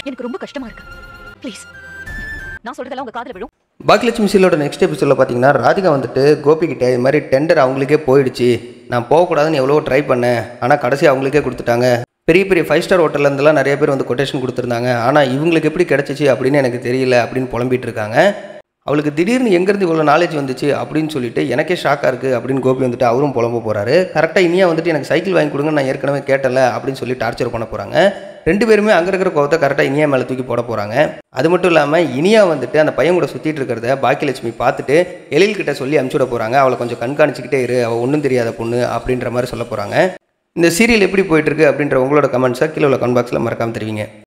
எனக்கு ரொம்ப கஷ்டமா இருக்கு ப்ளீஸ் நான் சொல்றதெல்லாம் உங்க காதுல விழும் பாக்கியலட்சுமி சீலோட நெக்ஸ்ட் எபிசோடில் பார்த்தீங்கன்னா ராதிகா வந்துட்டு கோபிக்கிட்ட இது மாதிரி டெண்டர் அவங்களுக்கே போயிடுச்சு நான் போகக்கூடாதுன்னு எவ்வளோ ட்ரை பண்ணேன் ஆனால் கடைசி அவங்களுக்கே கொடுத்துட்டாங்க பெரிய பெரிய ஃபைவ் ஸ்டார் ஹோட்டல்லேருந்துலாம் நிறைய பேர் வந்து கொட்டேஷன் கொடுத்துருந்தாங்க ஆனால் இவங்களுக்கு எப்படி கிடச்சிச்சு அப்படின்னு எனக்கு தெரியல அப்படின்னு புலம்பிட்டு இருக்காங்க அவளுக்கு திடீர்னு எங்கேருந்து இவ்வளோ நாலேஜ் வந்துச்சு அப்படின்னு சொல்லிட்டு எனக்கே ஷாக்காக இருக்குது அப்படின்னு கோபி வந்துட்டு அவரும் புலம்ப போகிறாரு கரெக்டாக இனியா வந்துட்டு எனக்கு சைக்கிள் வாங்கி கொடுங்க நான் ஏற்கனவே கேட்டல அப்படின்னு சொல்லி டார்ச்சர் பண்ண போகிறாங்க ரெண்டு பேருமே அங்கே இருக்கிற கோவத்தை கரெக்டாக இனியா மேலே தூக்கி போட போகிறாங்க அது மட்டும் இல்லாமல் இனியா வந்துட்டு அந்த பையன் கூட சுற்றிட்டு இருக்கிறத பாக்கியலட்சுமி பார்த்துட்டு எழில் கிட்ட சொல்லி அனுப்பிச்சு விட போகிறாங்க அவளை கொஞ்சம் கண்காணிச்சிக்கிட்டே இரு அவள் ஒன்றும் தெரியாத பொண்ணு அப்படின்ற மாதிரி சொல்ல போகிறாங்க இந்த சீரியல் எப்படி போயிட்டு இருக்கு அப்படின்ற உங்களோட கமெண்ட்ஸை கீழே உள்ள கமெண்ட் பாக்ஸில் மறக்காமல் தெரிவிங்க